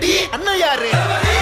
ready அண்ணன் யாரு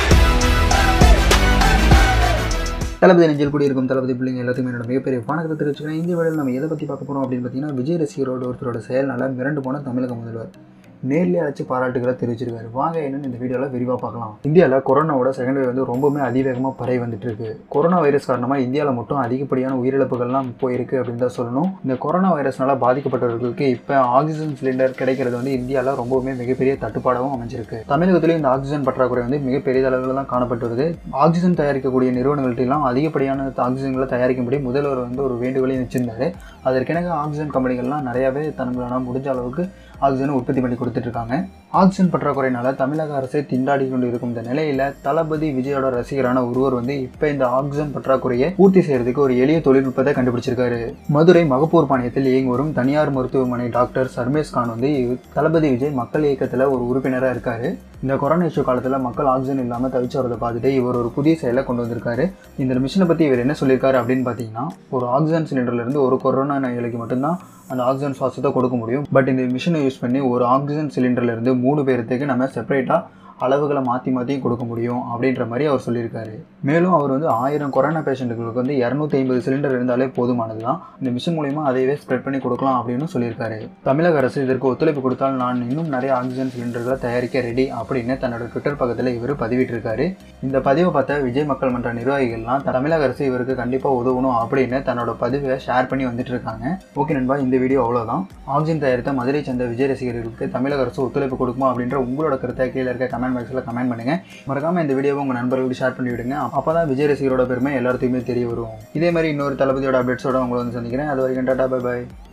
தளபதி நெஞ்சில் கூடி இருக்கும் தளபதி பிள்ளைங்க எல்லாத்துக்குமே என்னோட மிகப்பெரிய வணக்கத்தை தெரிவிச்சுக்கிறேன் இந்த வேளையில் நம்ம எதை பற்றி பார்க்க போகிறோம் அப்படின்னு பார்த்தீங்கன்னா விஜய் ரசிகரோட ஒருத்தரோட செயல்னால மிரண்டு போன தமிழக முதல்வர் நேர்லேயே அழைச்சி பாராட்டுகளை தெரிவிச்சிருக்காரு வாங்க என்னன்னு இந்த வீடியோவில் விரிவாக பார்க்கலாம் இந்தியாவில் கொரோனாவோட செகண்ட் வேவ் வந்து ரொம்பவுமே அதிவேகமாக பரவி வந்துட்டு இருக்கு கொரோனா வைரஸ் காரணமாக இந்தியாவில் மட்டும் அதிகப்படியான உயிரிழப்புகள்லாம் போயிருக்கு அப்படின்னு தான் சொல்லணும் இந்த கொரோனா வைரஸ்னால பாதிக்கப்பட்டவர்களுக்கு இப்போ ஆக்சிஜன் சிலிண்டர் கிடைக்கிறது வந்து இந்தியாவில் ரொம்பவுமே மிகப்பெரிய தட்டுப்பாடாகவும் அமைஞ்சிருக்கு தமிழகத்திலேயும் இந்த ஆக்சிஜன் பற்றாக்குறை வந்து மிகப்பெரிய அளவில் தான் காணப்பட்டு வருது ஆக்சிஜன் தயாரிக்கக்கூடிய நிறுவனங்கள்ட்டெல்லாம் அதிகப்படியான ஆக்சிஜன்களை தயாரிக்கும்படி முதல்வர் வந்து ஒரு வேண்டுகோளையும் வச்சிருந்தாரு அதற்கிணங்க ஆக்சிஜன் கம்பெனிகள்லாம் நிறையாவே தங்களால் முடிஞ்ச அளவுக்கு ஆக்சிஜனை உற்பத்தி பண்ணி கொடுத்துட்டு இருக்காங்க ஆக்சிஜன் பற்றாக்குறையினால தமிழக அரசை திண்டாடி கொண்டு இருக்கும் இந்த நிலையில தளபதி விஜயோட ரசிகரான ஒருவர் வந்து இப்போ இந்த ஆக்சிஜன் பற்றாக்குறையை பூர்த்தி செய்யறதுக்கு ஒரு எளிய தொழில்நுட்பத்தை கண்டுபிடிச்சிருக்காரு மதுரை மகப்பூர் பாளையத்தில் இயங்கி வரும் தனியார் மருத்துவமனை டாக்டர் சர்மேஷ் கான் வந்து தளபதி விஜய் மக்கள் இயக்கத்தில் ஒரு உறுப்பினராக இருக்காரு இந்த கொரோனா இஷ்யூ காலத்தில் மக்கள் ஆக்சிஜன் இல்லாமல் தவிச்சு வரதை பார்த்துட்டு இவர் ஒரு புதிய செயலை கொண்டு வந்திருக்காரு இந்த மிஷினை பற்றி இவர் என்ன சொல்லியிருக்காரு அப்படின்னு பார்த்தீங்கன்னா ஒரு ஆக்சிஜன் சிலிண்டர்லேருந்து ஒரு கொரோனா நோயாளிக்கு மட்டும்தான் அந்த ஆக்சிஜன் சுவாசத்தை கொடுக்க முடியும் பட் இந்த மிஷினை யூஸ் பண்ணி ஒரு ஆக்சிஜன் சிலிண்டர்லேருந்து மூணு பேர்த்துக்கு நம்ம செப்பரேட்டாக அளவுகளை மாற்றி மாற்றியும் கொடுக்க முடியும் அப்படின்ற மாதிரி அவர் சொல்லியிருக்காரு மேலும் அவர் வந்து ஆயிரம் கொரோனா பேஷண்ட்டுகளுக்கு வந்து இரநூத்தி ஐம்பது சிலிண்டர் இருந்தாலே போதுமானது தான் இந்த மிஷின் மூலிமா அதையவே ஸ்ப்ரெட் பண்ணி கொடுக்கலாம் அப்படின்னு சொல்லியிருக்காரு தமிழக அரசு இதற்கு ஒத்துழைப்பு கொடுத்தால் நான் இன்னும் நிறைய ஆக்சிஜன் சிலிண்டர்களை தயாரிக்க ரெடி அப்படின்னு தன்னோட ட்விட்டர் பக்கத்தில் இவர் பதிவிட்டிருக்காரு இந்த பதிவை பார்த்த விஜய் மக்கள் மன்ற நிர்வாகிகள்லாம் தமிழக அரசு இவருக்கு கண்டிப்பாக உதவணும் அப்படின்னு தன்னோட பதிவை ஷேர் பண்ணி வந்துட்டு இருக்காங்க ஓகே நண்பா இந்த வீடியோ அவ்வளோதான் ஆக்சிஜன் தயாரித்த மதுரை சேர்ந்த விஜய் ரசிகர்களுக்கு தமிழக அரசு ஒத்துழைப்பு கொடுக்குமா அப்படின்ற உங்களோட கருத்தை கீழே இருக்க கமெண்ட் பாக்ஸில் கமெண்ட் பண்ணுங்க மறக்காம இந்த வீடியோவை உங்கள் நண்பர்களுக்கு ஷேர் பண்ணி விடுங்க அப்போ தான் விஜய் ரசிகரோட பெருமை எல்லாத்துக்குமே தெரிய வரும் இதே மாதிரி இன்னொரு தளபதியோட அப்டேட்ஸோட உங்களை வந்து சந்திக்கிறேன் அது வரைக்கும் டாடா பை பாய்